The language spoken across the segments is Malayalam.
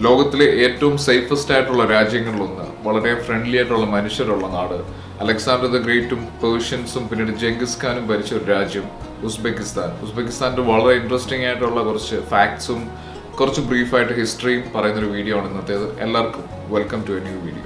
ലോകത്തിലെ ഏറ്റവും സേഫസ്റ്റ് ആയിട്ടുള്ള രാജ്യങ്ങളിലൊന്ന് വളരെ ഫ്രണ്ട്ലി ആയിട്ടുള്ള മനുഷ്യരുള്ള നാട് അലക്സാണ്ടർ ദ ഗ്രേറ്റും പേർഷ്യൻസും പിന്നീട് ജംഗിസ് ഖാനും ഭരിച്ച ഒരു രാജ്യം ഉസ്ബെക്കിസ്ഥാൻ ഉസ്ബെക്കിസ്ഥാന്റെ വളരെ ഇൻട്രസ്റ്റിംഗ് ആയിട്ടുള്ള കുറച്ച് ഫാക്ട്സും കുറച്ച് ബ്രീഫായിട്ട് ഹിസ്റ്ററിയും പറയുന്ന ഒരു വീഡിയോ ആണ് ഇന്നത്തേത് എല്ലാവർക്കും welcome to a new video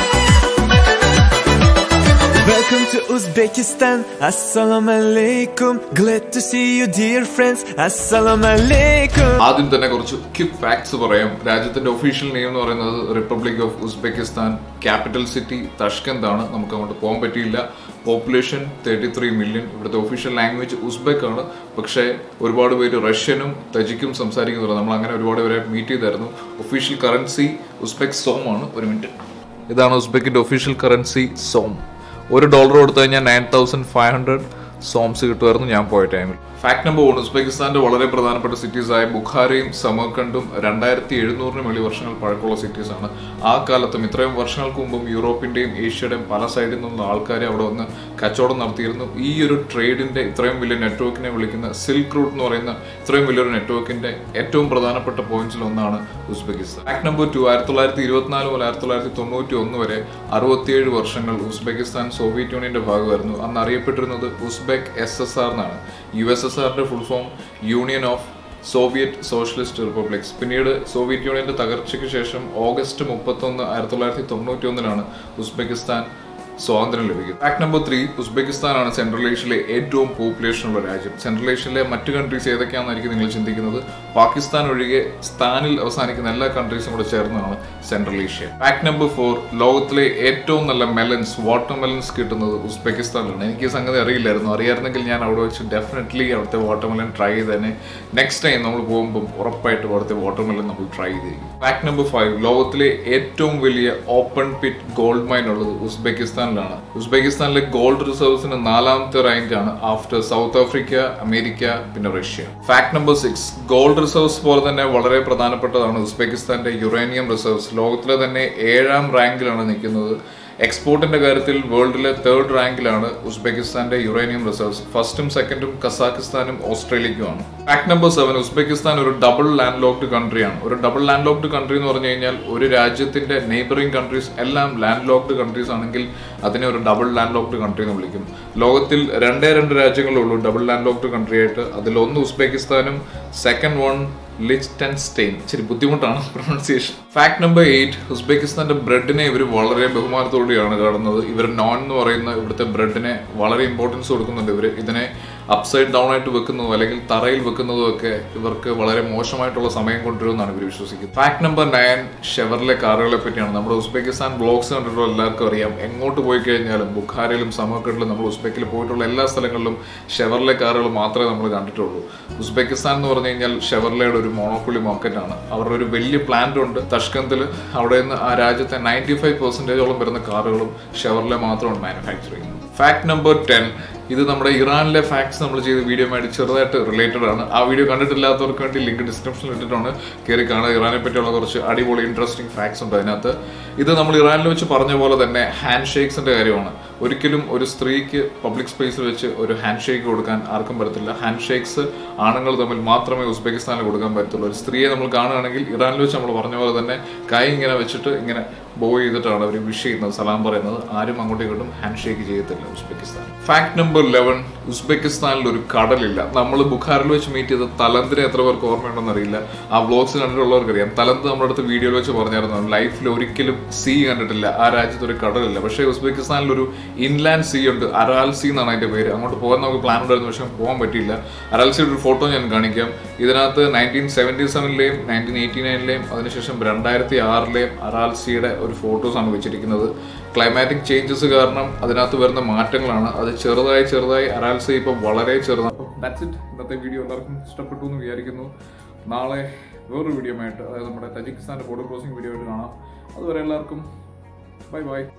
Welcome to Uzbekistan. Assalamu alaikum. Glad to see you, dear friends. Assalamu alaikum. ആദ്യം തന്നെ കുറച്ച് ക്വിക്ക് ഫാക്ട്സ് പറയാം രാജ്യത്തിന്റെ ഒഫീഷ്യൽ നെയിം എന്ന് പറയുന്നത് republic of Uzbekistan capital city Tashkent ആണ് നമുക്ക് അങ്ങോട്ട് പോകാൻ പറ്റിയില്ല പോപ്പുലേഷൻ തേർട്ടി ത്രീ മില്യൺ ഇവിടുത്തെ ഒഫീഷ്യൽ ലാംഗ്വേജ് ഉസ്ബെക്ക് ആണ് പക്ഷേ ഒരുപാട് പേര് റഷ്യനും തജിക്കും സംസാരിക്കുന്നുണ്ട് നമ്മൾ അങ്ങനെ ഒരുപാട് പേരെ മീറ്റ് ചെയ്തായിരുന്നു ഒഫീഷ്യൽ കറൻസി ഉസ്ബെക് സോം ആണ് ഒരു മിനിറ്റ് ഇതാണ് ഉസ്ബെക്കിന്റെ ഒഫീഷ്യൽ കറൻസി സോം ഒരു ഡോളർ കൊടുത്തു കഴിഞ്ഞാൽ nine thousand five hundred soms കിട്ടുമായിരുന്നു ഞാൻ പോയ ടൈമിൽ ഫാക്ട് നമ്പർ വൺ ഉസ്ബെക്കിസ്ഥാന്റെ വളരെ പ്രധാനപ്പെട്ട സിറ്റീസ് ആയ ബുഖാരയും സമർക്കണ്ടും രണ്ടായിരത്തി എഴുന്നൂറിന് മേളി വർഷങ്ങൾ പഴക്കമുള്ള സിറ്റീസ് ആണ് ആ കാലത്തും ഇത്രയും വർഷങ്ങൾക്ക് മുമ്പും യൂറോപ്പിന്റെയും ഏഷ്യയുടെയും പല സൈഡിൽ നിന്നുള്ള ആൾക്കാർ അവിടെ വന്ന് കച്ചവടം നടത്തിയിരുന്നു ഈ ഒരു ട്രേഡിന്റെ ഇത്രയും വലിയ നെറ്റ്വർക്കിനെ വിളിക്കുന്ന സിൽക്ക് റൂട്ട് എന്ന് പറയുന്ന ഇത്രയും വലിയൊരു നെറ്റ്വർക്കിന്റെ ഏറ്റവും പ്രധാനപ്പെട്ട പോയിന്റ്സിൽ ഒന്നാണ് ഉസ്ബെക്കിസ്ഥാൻ ഫാക്ട് നമ്പർ ടു ആയിരത്തി തൊള്ളായിരത്തി ഇരുപത്തിനാല് മുതൽ ആയിരത്തി തൊള്ളായിരത്തി തൊണ്ണൂറ്റി ഒന്ന് വരെ അറുപത്തിയേഴ് വർഷങ്ങൾ ഉസ്ബെക്കിസ്ഥാൻ സോവിയറ്റ് യൂണിയന്റെ ഭാഗമായിരുന്നു അന്ന് അറിയപ്പെട്ടിരുന്നത് ഉസ്ബെക് എസ് എസ് ആർ എന്നാണ് യു എസ് എസ് ആറിന്റെ full form union of Soviet socialist republics പിന്നീട് സോവിയറ്റ് യൂണിയന്റെ തകർച്ചയ്ക്ക് ശേഷം ഓഗസ്റ്റ് മുപ്പത്തൊന്ന് ആയിരത്തി തൊള്ളായിരത്തി തൊണ്ണൂറ്റി ഒന്നിലാണ് ഉസ്ബെക്കിസ്ഥാൻ സ്വാതന്ത്ര്യം ലഭിക്കുന്നത് ഫാക്ട് നമ്പർ ത്രീ ഉസ്ബെക്കിസ്ഥാനാണ് സെൻട്രൽ ഏഷ്യയിലെ ഏറ്റവും പോപ്പുലേഷൻ ഉള്ള രാജ്യം സെൻട്രൽ ഏഷ്യയിലെ മറ്റു കൺട്രീസ് ഏതൊക്കെയാണെന്നായിരിക്കും നിങ്ങൾ ചിന്തിക്കുന്നത് പാകിസ്ഥാൻ ഒഴികെ സ്ഥാനിൽ അവസാനിക്കുന്ന എല്ലാ കൺട്രീസും കൂടെ ചേർന്നതാണ് central Asia fact number four ലോകത്തിലെ ഏറ്റവും നല്ല മെലൻസ് വാട്ടർ മെലൻസ് കിട്ടുന്നത് ഉസ്ബെക്കിസ്ഥാനിലാണ് എനിക്ക് ഈ സംഗതി അറിയില്ലായിരുന്നു അറിയായിരുന്നെങ്കിൽ ഞാൻ അവിടെ വെച്ച് ഡെഫിനറ്റ്ലി അവിടുത്തെ വാട്ടർ മെലൻ ട്രൈ ചെയ്ത് തന്നെ നെക്സ്റ്റ് ടൈം നമ്മൾ പോകുമ്പോൾ ഉറപ്പായിട്ടും അവിടുത്തെ വാട്ടർ മെലൻ നമ്മൾ ട്രൈ ചെയ്തിരിക്കും ഫാക്ട് നമ്പർ ഫൈവ് ലോകത്തിലെ ഏറ്റവും വലിയ ഓപ്പൺ പിറ്റ് ഗോൾഡ് മൈൻ ഉള്ളത് ഉസ്ബെക്കിസ്ഥാനിലാണ് ഉസ്ബെക്കിസ്ഥാനിലെ ഗോൾഡ് റിസർവ്സിന് നാലാമത്തെ റാങ്ക് ആണ് ആഫ്റ്റർ സൗത്ത് ആഫ്രിക്ക അമേരിക്ക പിന്നെ Russia fact number six gold reserves പോലെ തന്നെ വളരെ പ്രധാനപ്പെട്ടതാണ് ഉസ്ബെക്കിസ്ഥാന്റെ യുറേനിയം റിസർവ്സ് ലോകത്തിലെ തന്നെ ഏഴാം റാങ്കിലാണ് നിൽക്കുന്നത് എക്സ്പോർട്ടിന്റെ കാര്യത്തിൽ വേൾഡിലെ തേർഡ് റാങ്കിലാണ് ഉസ്ബെക്കിസ്ഥാന്റെ യുറേനിയം റിസർവ്സ് ഫസ്റ്റും സെക്കൻഡും കസാഖിസ്ഥാനും ഓസ്ട്രേലിയക്കുമാണ് ഫാക്ട് നമ്പർ സെവൻ ഉസ്ബെക്കിസ്ഥാൻ ഒരു ഡബിൾ ലാൻഡ് ലോക്ഡ് കൺട്രിയാണ് ഒരു ഡബിൾ ലാൻഡ് ലോക്ഡ് കൺട്രി എന്ന് പറഞ്ഞു കഴിഞ്ഞാൽ ഒരു രാജ്യത്തിന്റെ നെയ്ബറിംഗ് കൺട്രീസ് എല്ലാം ലാൻഡ് ലോക്ഡ് കൺട്രീസ് ആണെങ്കിൽ അതിനെ ഒരു ഡബിൾ ലാൻഡ് ലോക്ഡ് കൺട്രി എന്ന് വിളിക്കും ലോകത്തിൽ രണ്ടേ രണ്ട് രാജ്യങ്ങളേ ഉള്ളൂ ഡബിൾ ലാൻഡ് ലോക്ഡ് കൺട്രി ആയിട്ട് അതിലൊന്ന് ഉസ്ബെക്കിസ്ഥാനും സെക്കൻഡ് വൺ ലിച്ച്ടെൻസ്റ്റെയിൻ ഇച്ചിരി ബുദ്ധിമുട്ടാണ് പ്രൊണൗൺസിയേഷൻ ഫാക്ട് നമ്പർ എയ്റ്റ് ഉസ്ബെക്കിസ്ഥാന്റെ ബ്രെഡിനെ ഇവർ വളരെ ബഹുമാനത്തോടെയാണ് കാണുന്നത് ഇവർ നോൺ എന്ന് പറയുന്ന ഇവിടുത്തെ ബ്രെഡിനെ വളരെ ഇമ്പോർട്ടൻസ് കൊടുക്കുന്നുണ്ട് ഇവർ ഇതിനെ അപ്സൈഡ് ഡൗൺ ആയിട്ട് വെക്കുന്നതും അല്ലെങ്കിൽ തറയിൽ വെക്കുന്നതും ഒക്കെ ഇവർക്ക് വളരെ മോശമായിട്ടുള്ള സമയം കൊണ്ടുവരുമെന്നാണ് ഇവർ വിശ്വസിക്കുന്നത് ഫാക്ട് നമ്പർ നയൻ ഷെവറിലെ കാറുകളെ പറ്റിയാണ് നമ്മുടെ ഉസ്ബെക്കിസ്ഥാൻ ബ്ലോഗ്സ് കണ്ടിട്ടുള്ള എല്ലാവർക്കും അറിയാം എങ്ങോട്ട് പോയി കഴിഞ്ഞാലും ബുഖാരയിലും സമർക്കണ്ടിലും നമ്മൾ ഉസ്ബെക്കിൽ പോയിട്ടുള്ള എല്ലാ സ്ഥലങ്ങളിലും ഷെവറിലെ കാറുകൾ മാത്രമേ നമ്മൾ കണ്ടിട്ടുള്ളൂ ഉസ്ബെക്കിസ്ഥാൻ എന്ന് പറഞ്ഞു കഴിഞ്ഞാൽ ഷെവർലയുടെ ഒരു മോണോപ്പൊളി മാർക്കറ്റാണ് അവരുടെ ഒരു വലിയ പ്ലാന്റ് ഉണ്ട് തഷ്കന്തിൽ അവിടെ നിന്ന് ആ രാജ്യത്തെ നയൻറ്റി ഫൈവ് പെർസെൻറ്റേജോളം വരുന്ന കാറുകളും ഷെവർലെ മാത്രമാണ് മാനുഫാക്ചർ ചെയ്യുന്നത് ഫാക്ട് നമ്പർ ടെൻ ഇത് നമ്മുടെ ഇറാനിലെ ഫാക്ട്സ് നമ്മൾ ചെയ്ത വീഡിയോ ആയിട്ട് ചെറുതായിട്ട് റിലേറ്റഡ് ആണ് ആ വീഡിയോ കണ്ടിട്ടില്ലാത്തവർക്ക് വേണ്ടി ലിങ്ക് ഡിസ്ക്രിപ്ഷനിൽ ഇട്ടിട്ടാണ് കയറി കാണുക ഇറാനെ പറ്റിയുള്ള കുറച്ച് അടിപൊളി ഇൻട്രസ്റ്റിംഗ് ഫാക്ട്സ് ഉണ്ട് അതിനകത്ത് ഇത് നമ്മൾ ഇറാനിൽ വെച്ച് പറഞ്ഞ പോലെ തന്നെ ഹാൻഡ് ഷേക്സിന്റെ കാര്യമാണ് ഒരിക്കലും ഒരു സ്ത്രീക്ക് പബ്ലിക് സ്പേസിൽ വെച്ച് ഒരു ഹാൻഡ് ഷേക്ക് കൊടുക്കാൻ ആർക്കും പറ്റത്തില്ല ഹാൻഡ് ഷേക്സ് ആണുങ്ങൾ തമ്മിൽ മാത്രമേ ഉസ്ബെക്കിസ്ഥാനിൽ കൊടുക്കാൻ പറ്റത്തുള്ളൂ ഒരു സ്ത്രീയെ നമ്മൾ കാണുകയാണെങ്കിൽ ഇറാനിൽ വെച്ച് നമ്മൾ പറഞ്ഞ പോലെ തന്നെ കൈ ഇങ്ങനെ വെച്ചിട്ട് ഇങ്ങനെ ബോ ചെയ്തിട്ടാണ് അവർ വിഷ് ചെയ്യുന്നത് സലാം പറയുന്നത് ആരും അങ്ങോട്ടും ഇങ്ങോട്ടും ഹാൻഡ് ഷേക്ക് ചെയ്യത്തില്ല ഉസ്ബെക്കിസ്ഥാൻ ഫാക്ട് നമ്പർ ലെവൻ ഉസ്ബെക്കിസ്ഥാനിൽ ഒരു കടലില്ല നമ്മൾ ബുഖാറിൽ വെച്ച് മീറ്റ് ചെയ്ത തലന്തിനെ എത്ര പേർക്ക് ഓർമ്മയുണ്ടെന്ന് അറിയില്ല ആ വ്ലോഗ്സ് കണ്ടിട്ടുള്ളവർക്ക് അറിയാം തലന്ത് നമ്മുടെ അടുത്ത് വീഡിയോയിൽ വെച്ച് പറഞ്ഞായിരുന്നു ലൈഫിൽ ഒരിക്കലും സീ കണ്ടിട്ടില്ല ആ രാജ്യത്ത് ഒരു കടലില്ല പക്ഷേ ഉസ്ബെക്കിസ്ഥാനിൽ ഒരു ഇൻലാൻഡ് സീ ഉണ്ട് അറാൽ സീ എന്നാണ് അതിന്റെ പേര് അങ്ങോട്ട് പോകാൻ നമുക്ക് പ്ലാൻ ഉണ്ടായിരുന്നു പക്ഷേ പോകാൻ പറ്റിയില്ല അറാൽ സീയുടെ ഒരു ഫോട്ടോ ഞാൻ കാണിക്കാം ഇതിനകത്ത് നയൻറ്റീൻ സെവൻറ്റി സെവനിലെയും നയൻറ്റീൻ എയ്റ്റി നയനിലെയും അതിനുശേഷം രണ്ടായിരത്തി ആറിലെയും അറാൽ സീയുടെ ഒരു ഫോട്ടോസാണ് വെച്ചിരിക്കുന്നത് ക്ലൈമാറ്റിക് ചേഞ്ചസ് കാരണം അതിനകത്ത് വരുന്ന മാറ്റങ്ങളാണ് അത് ചെറുതായി ചെറുതായി അറാൽ സീ ഇപ്പം വളരെ ചെറുതാണ് ദാറ്റ്സ് ഇറ്റ് ഇന്നത്തെ വീഡിയോ എല്ലാവർക്കും ഇഷ്ടപ്പെട്ടു എന്ന് വിചാരിക്കുന്നു നാളെ വേറൊരു വീഡിയോ ആയിട്ട് അതായത് നമ്മുടെ തജിക്കിസ്ഥാന്റെ ബോർഡർ ക്രോസിംഗ് വീഡിയോ ആയിട്ട് കാണാം അതുവരെ എല്ലാവർക്കും ബൈ ബൈ